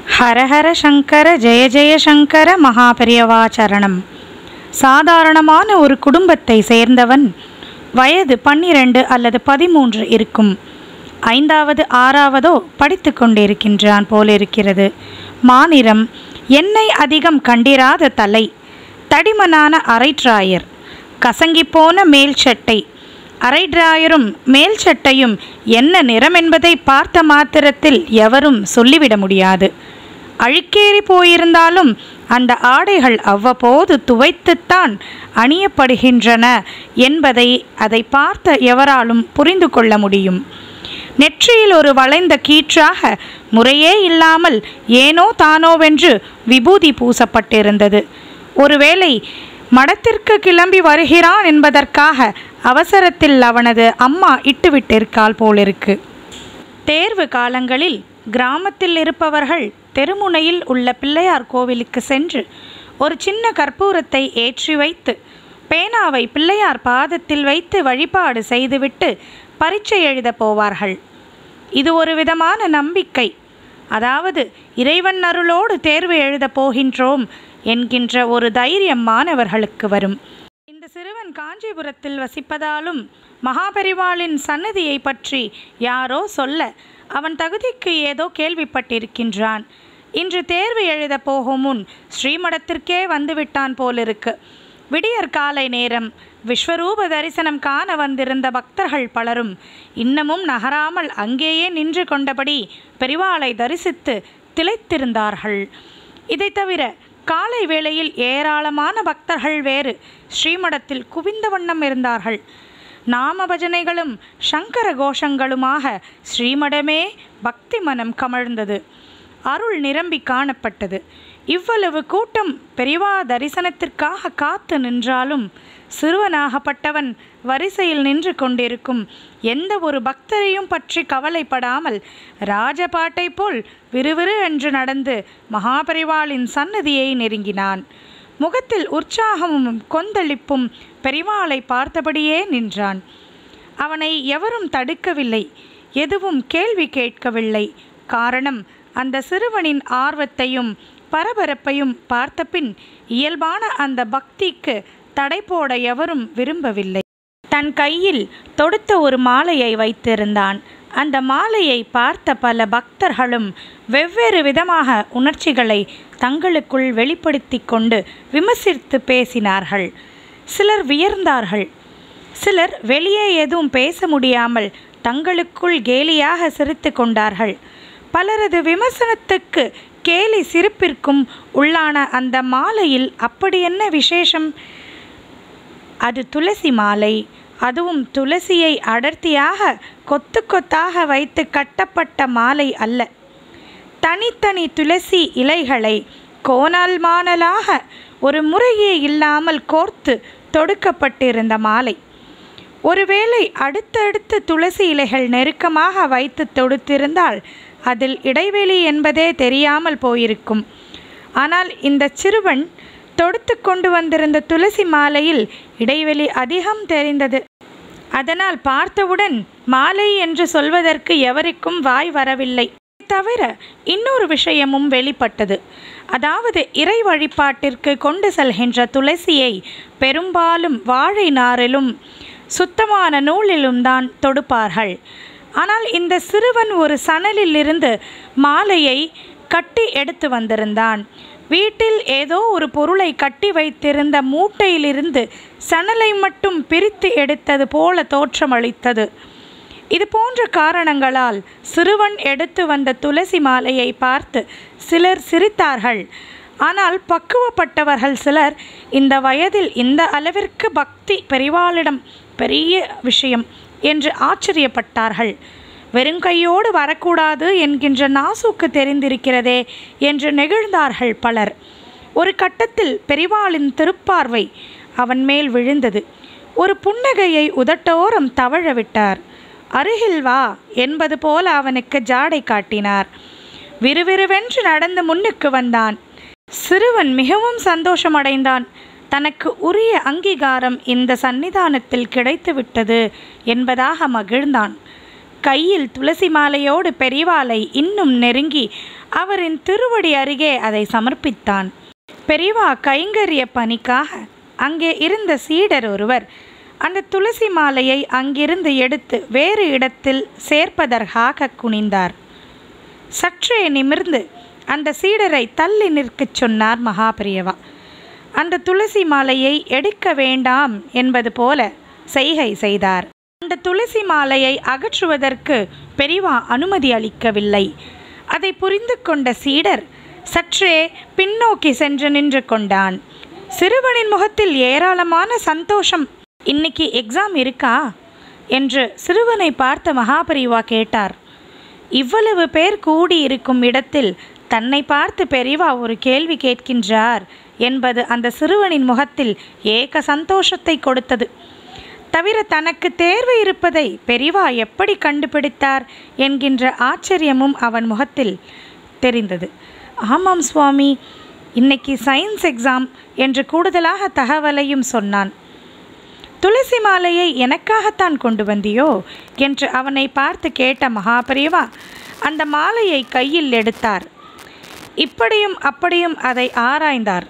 ஹரஹர சங்கர ஜெய ஜெய சங்கர மகாபெரியவா சரணம் சாதாரணமான ஒரு குடும்பத்தை சேர்ந்தவன் வயது பன்னிரண்டு அல்லது பதிமூன்று இருக்கும் ஐந்தாவது ஆறாவதோ படித்து கொண்டிருக்கின்றான் போலிருக்கிறது மாநிறம் எண்ணெய் அதிகம் கண்டிராத தலை தடிமனான அரைட்ராயர் கசங்கிப்போன மேல் சட்டை அரைட்ராயரும் மேல் சட்டையும் என்ன நிறம் என்பதை பார்த்த மாத்திரத்தில் எவரும் சொல்லிவிட முடியாது அழுக்கேறி போயிருந்தாலும் அந்த ஆடைகள் அவ்வப்போது துவைத்துத்தான் அணியப்படுகின்றன என்பதை அதை பார்த்த எவராலும் புரிந்து கொள்ள முடியும் நெற்றியில் ஒரு வளைந்த கீற்றாக முறையே இல்லாமல் ஏனோ தானோவென்று விபூதி பூசப்பட்டிருந்தது ஒருவேளை மடத்திற்கு கிளம்பி வருகிறான் என்பதற்காக அவசரத்தில் அவனது அம்மா இட்டுவிட்டிருக்காள் போலிருக்கு தேர்வு காலங்களில் கிராமத்தில் இருப்பவர்கள் தெருமுனையில் உள்ள பிள்ளையார் கோவிலுக்கு சென்று ஒரு சின்ன கற்பூரத்தை ஏற்றி வைத்து பேனாவை பிள்ளையார் பாதத்தில் வைத்து வழிபாடு செய்துவிட்டு பரீட்சை எழுத போவார்கள் இது ஒரு விதமான நம்பிக்கை அதாவது இறைவன் அருளோடு தேர்வு எழுதப் போகின்றோம் என்கின்ற ஒரு தைரியம் மாணவர்களுக்கு வரும் இந்த சிறுவன் காஞ்சிபுரத்தில் வசிப்பதாலும் மகாபெரிவாளின் சன்னதியை பற்றி யாரோ சொல்ல அவன் தகுதிக்கு ஏதோ கேள்விப்பட்டிருக்கின்றான் இன்று தேர்வு எழுத போகும் முன் ஸ்ரீமடத்திற்கே வந்துவிட்டான் போலிருக்கு விடியற் காலை நேரம் விஸ்வரூப தரிசனம் காண வந்திருந்த பக்தர்கள் பலரும் இன்னமும் நகராமல் அங்கேயே நின்று கொண்டபடி பெரிவாளை தரிசித்து திளைத்திருந்தார்கள் இதை தவிர காலை வேளையில் ஏராளமான பக்தர்கள் வேறு ஸ்ரீமடத்தில் குவிந்த வண்ணம் இருந்தார்கள் நாம பஜனைகளும் சங்கர கோஷங்களுமாக ஸ்ரீமடமே பக்தி மனம் கமழ்ந்தது அருள் நிரம்பி காணப்பட்டது இவ்வளவு கூட்டம் பெரிவா தரிசனத்திற்காக காத்து நின்றாலும் சிறுவனாகப்பட்டவன் வரிசையில் நின்று கொண்டிருக்கும் எந்த ஒரு பக்தரையும் பற்றி கவலைப்படாமல் ராஜபாட்டை போல் விறுவிறு என்று நடந்து மகாபரிவாளின் சன்னதியை நெருங்கினான் முகத்தில் உற்சாகமும் கொந்தளிப்பும் பெரிவாளை பார்த்தபடியே நின்றான் அவனை எவரும் தடுக்கவில்லை எதுவும் கேள்வி கேட்கவில்லை காரணம் அந்த சிறுவனின் ஆர்வத்தையும் பரபரப்பையும் பார்த்தபின் இயல்பான அந்த பக்திக்கு தடை போட எவரும் விரும்பவில்லை தன் கையில் தொடுத்த ஒரு மாலையை வைத்திருந்தான் அந்த மாலையை பார்த்த பல பக்தர்களும் வெவ்வேறு விதமாக உணர்ச்சிகளை தங்களுக்குள் வெளிப்படுத்தி கொண்டு விமர்சித்து பேசினார்கள் சிலர் வியர்ந்தார்கள் சிலர் வெளியே எதுவும் பேச முடியாமல் தங்களுக்குள் கேலியாக சிரித்து கொண்டார்கள் பலரது விமர்சனத்துக்கு கேலி சிரிப்பிற்கும் உள்ளான அந்த மாலையில் அப்படி என்ன விசேஷம் அது துளசி மாலை அதுவும் துளசியை அடர்த்தியாக கொத்து கொத்தாக வைத்து கட்டப்பட்ட மாலை அல்ல தனித்தனி துளசி இலைகளை கோணல் மாணலாக ஒரு முறையே இல்லாமல் கோர்த்து தொடுக்கப்பட்டிருந்த மாலை ஒருவேளை அடுத்தடுத்து துளசி இலைகள் நெருக்கமாக வைத்து தொடுத்திருந்தால் அதில் இடைவெளி என்பதே தெரியாமல் போயிருக்கும் ஆனால் இந்த சிறுவன் தொடுத்து கொண்டு வந்திருந்த துளசி மாலையில் இடைவெளி அதிகம் தெரிந்தது அதனால் பார்த்தவுடன் மாலை என்று சொல்வதற்கு எவருக்கும் வாய் வரவில்லை தவிர இன்னொரு விஷயமும் வெளிப்பட்டது அதாவது இறை வழிபாட்டிற்கு கொண்டு செல்கின்ற துளசியை பெரும்பாலும் வாழை நாரிலும் சுத்தமான நூலிலும் தான் தொடுப்பார்கள் ஆனால் இந்த சிறுவன் ஒரு சணலிலிருந்து மாலையை கட்டி எடுத்து வந்திருந்தான் வீட்டில் ஏதோ ஒரு பொருளை கட்டி வைத்திருந்த மூட்டையிலிருந்து சணலை மட்டும் பிரித்து எடுத்தது போல தோற்றமளித்தது இது போன்ற காரணங்களால் சிறுவன் எடுத்து வந்த துளசி மாலையை பார்த்து சிலர் சிரித்தார்கள் ஆனால் பக்குவப்பட்டவர்கள் சிலர் இந்த வயதில் இந்த அளவிற்கு பக்தி பெரிவாளிடம் பெரிய விஷயம் என்று ஆச்சரியப்பட்டார்கள் வெறுங்கையோடு வரக்கூடாது என்கின்ற நாசுக்கு தெரிந்திருக்கிறதே என்று நெகிழ்ந்தார்கள் பலர் ஒரு கட்டத்தில் பெரிவாளின் திருப்பார்வை அவன் மேல் விழுந்தது ஒரு புன்னகையை உதட்டோரம் தவழ விட்டார் அருகில் வா என்பது போல அவனுக்கு ஜாடை காட்டினார் விறுவிறுவென்று நடந்து முன்னுக்கு வந்தான் சிறுவன் மிகவும் சந்தோஷமடைந்தான் தனக்கு உரிய அங்கீகாரம் இந்த சன்னிதானத்தில் கிடைத்துவிட்டது என்பதாக மகிழ்ந்தான் கையில் துளசி மாலையோடு பெரிவாளை இன்னும் நெருங்கி அவரின் திருவடி அருகே அதை சமர்ப்பித்தான் பெரியவா கைங்கரிய பணிக்காக அங்கே இருந்த சீடர் ஒருவர் அந்த துளசி மாலையை அங்கிருந்து எடுத்து வேறு இடத்தில் சேர்ப்பதற்காக குனிந்தார் சற்றே நிமிர்ந்து அந்த சீடரை தள்ளி நிற்கச் சொன்னார் மகாபிரியவா அந்த துளசி மாலையை எடுக்க வேண்டாம் என்பது போல செய்கை செய்தார் அந்த துளசி மாலையை அகற்றுவதற்கு பெரிவா அனுமதி அளிக்கவில்லை அதை புரிந்து கொண்ட சீடர் சற்றே பின்னோக்கி சென்று நின்று கொண்டான் சிறுவனின் முகத்தில் ஏராளமான சந்தோஷம் இன்னைக்கு எக்ஸாம் இருக்கா என்று சிறுவனை பார்த்த மகாபரிவா கேட்டார் இவ்வளவு பேர் கூடியிருக்கும் இடத்தில் தன்னை பார்த்து பெரியவா ஒரு கேள்வி கேட்கின்றார் என்பது அந்த சிறுவனின் முகத்தில் ஏக சந்தோஷத்தை கொடுத்தது தவிர தனக்கு தேர்வு இருப்பதை பெரியவா எப்படி கண்டுபிடித்தார் என்கின்ற ஆச்சரியமும் அவன் முகத்தில் தெரிந்தது ஆமாம் சுவாமி இன்னைக்கு சயின்ஸ் எக்ஸாம் என்று கூடுதலாக தகவலையும் சொன்னான் துளசி மாலையை எனக்காகத்தான் கொண்டு வந்தியோ என்று அவனை பார்த்து கேட்ட மகாபரிவா அந்த மாலையை கையில் எடுத்தார் இப்படியும் அப்படியும் அதை ஆராய்ந்தார்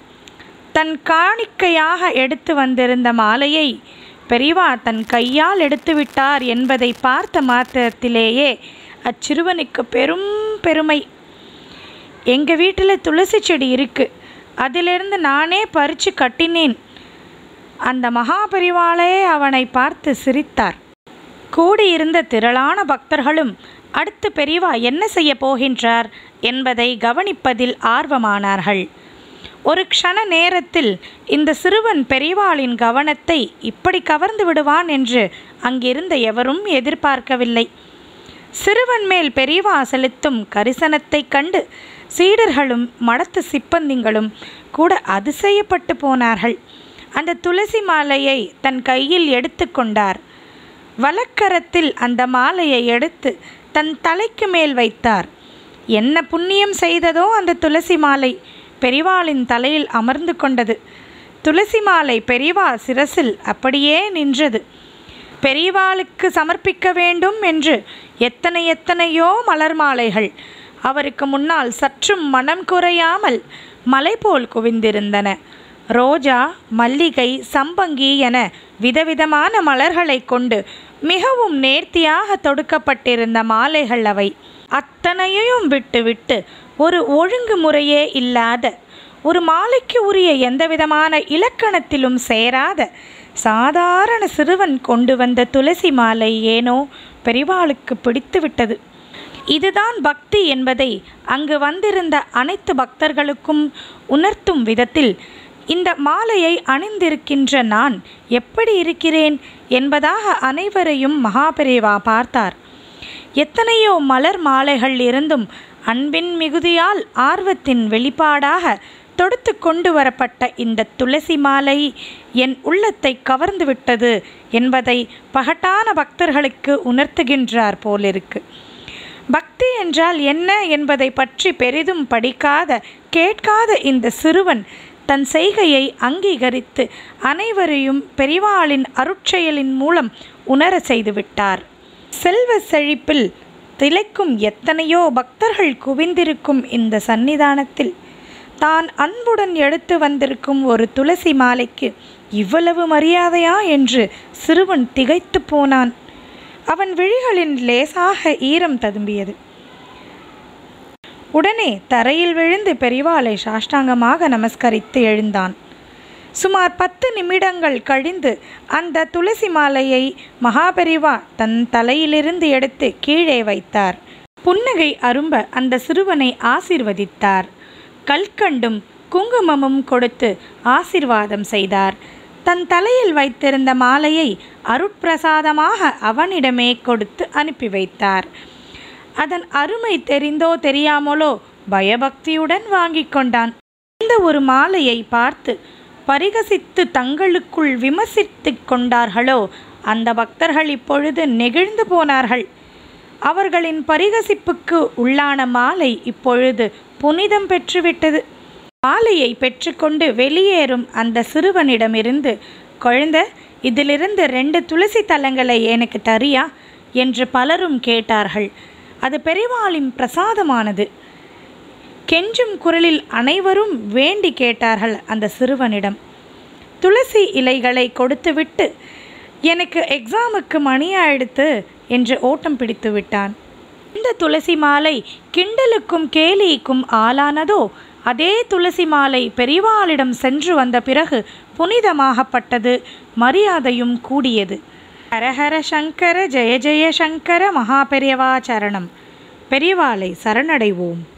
தன் காணிக்கையாக எடுத்து வந்திருந்த மாலையை பெரியவா தன் கையால் எடுத்து விட்டார் என்பதை பார்த்த மாத்திரத்திலேயே அச்சிறுவனுக்கு பெரும் பெருமை எங்கள் வீட்டில் துளசி செடி இருக்கு அதிலிருந்து நானே பறித்து கட்டினேன் அந்த மகாபரிவாளே அவனை பார்த்து சிரித்தார் கூடியிருந்த திரளான பக்தர்களும் அடுத்து பெரியவா என்ன செய்ய போகின்றார் என்பதை கவனிப்பதில் ஆர்வமானார்கள் ஒரு க்ஷண நேரத்தில் இந்த சிறுவன் பெரியவாளின் கவனத்தை இப்படி கவர்ந்து விடுவான் என்று அங்கிருந்த எவரும் எதிர்பார்க்கவில்லை சிறுவன் மேல் பெரியவா செலுத்தும் கரிசனத்தைக் கண்டு சீடர்களும் மடத்து சிப்பந்திங்களும் கூட அதிசயப்பட்டு போனார்கள் அந்த துளசி மாலையை தன் கையில் எடுத்துக்கொண்டார் வலக்கரத்தில் அந்த மாலையை எடுத்து தன் தலைக்கு மேல் வைத்தார் என்ன புண்ணியம் செய்ததோ அந்த துளசி மாலை பெரிவாளின் தலையில் அமர்ந்து கொண்டது துளசி மாலை பெரியவா சிரசில் அப்படியே நின்றது பெரியவாளுக்கு சமர்ப்பிக்க வேண்டும் என்று எத்தனை எத்தனையோ மலர் மாலைகள் அவருக்கு முன்னால் சற்றும் மனம் குறையாமல் மலை போல் குவிந்திருந்தன ரோஜா மல்லிகை சம்பங்கி என விதவிதமான மலர்களை கொண்டு மிகவும் நேர்த்தியாக தொடுக்கப்பட்டிருந்த மாலைகள் அவை அத்தனையையும் விட்டுவிட்டு ஒரு ஒழுங்கு முறையே இல்லாத ஒரு மாலைக்கு உரிய எந்தவிதமான இலக்கணத்திலும் சேராத சாதாரண சிறுவன் கொண்டு வந்த துளசி மாலை ஏனோ பெரிவாளுக்கு பிடித்து விட்டது இதுதான் பக்தி என்பதை அங்கு வந்திருந்த அனைத்து பக்தர்களுக்கும் உணர்த்தும் விதத்தில் இந்த மாலையை அணிந்திருக்கின்ற நான் எப்படி இருக்கிறேன் என்பதாக அனைவரையும் மகாபெரிவா பார்த்தார் எத்தனையோ மலர் மாலைகள் இருந்தும் அன்பின் மிகுதியால் ஆர்வத்தின் வெளிப்பாடாக தொடுத்து கொண்டு வரப்பட்ட இந்த துளசி மாலை என் உள்ளத்தை கவர்ந்து விட்டது என்பதை பகட்டான பக்தர்களுக்கு உணர்த்துகின்றார் போலிருக்கு பக்தி என்றால் என்ன என்பதை பற்றி பெரிதும் படிக்காத கேட்காத இந்த சிறுவன் தன் செய்கையை அங்கீகரித்து அனைவரையும் பெரிவாளின் அருட்செயலின் மூலம் உணர செய்துவிட்டார் செல்வ செழிப்பில் திளைக்கும் எத்தனையோ பக்தர்கள் குவிந்திருக்கும் இந்த சன்னிதானத்தில் தான் அன்புடன் எடுத்து வந்திருக்கும் ஒரு துளசி மாலைக்கு இவ்வளவு மரியாதையா என்று சிறுவன் திகைத்து போனான் அவன் விழிகளின் லேசாக ஈரம் ததும்பியது உடனே தரையில் விழுந்து பெரிவாளை சாஷ்டாங்கமாக நமஸ்கரித்து எழுந்தான் சுமார் பத்து நிமிடங்கள் கழிந்து அந்த துளசி மாலையை மகாபெரிவா தன் தலையிலிருந்து எடுத்து கீழே வைத்தார் புன்னகை அரும்ப அந்த சிறுவனை ஆசிர்வதித்தார் கல்கண்டும் குங்குமமும் கொடுத்து ஆசிர்வாதம் செய்தார் தன் தலையில் வைத்திருந்த மாலையை அருட்பிரசாதமாக அவனிடமே கொடுத்து அனுப்பி வைத்தார் அதன் அருமை தெரிந்தோ தெரியாமலோ பயபக்தியுடன் வாங்கிக் கொண்டான் இந்த ஒரு மாலையை பார்த்து பரிகசித்து தங்களுக்குள் விமர்சித்து கொண்டார்களோ அந்த பக்தர்கள் இப்பொழுது நெகிழ்ந்து போனார்கள் அவர்களின் பரிகசிப்புக்கு உள்ளான மாலை இப்பொழுது புனிதம் பெற்றுவிட்டது மாலையை பெற்றுக்கொண்டு வெளியேறும் அந்த சிறுவனிடமிருந்து குழந்த இதிலிருந்து ரெண்டு துளசி தலங்களை எனக்கு தரியா என்று பலரும் கேட்டார்கள் அது பெரிவாளின் பிரசாதமானது கெஞ்சும் குரலில் அனைவரும் வேண்டி கேட்டார்கள் அந்த சிறுவனிடம் துளசி இலைகளை கொடுத்துவிட்டு எனக்கு எக்ஸாமுக்கு மணி ஆயிடுத்து என்று ஓட்டம் பிடித்து விட்டான் இந்த துளசி மாலை கிண்டலுக்கும் கேலிக்கும் ஆளானதோ அதே துளசி மாலை பெரிவாளிடம் சென்று வந்த பிறகு புனிதமாகப்பட்டது மரியாதையும் கூடியது ஹரஹர சங்கர ஜெய ஜெய சங்கர மகா பெரியவா சரணம் பெரியவாளை சரணடைவோம்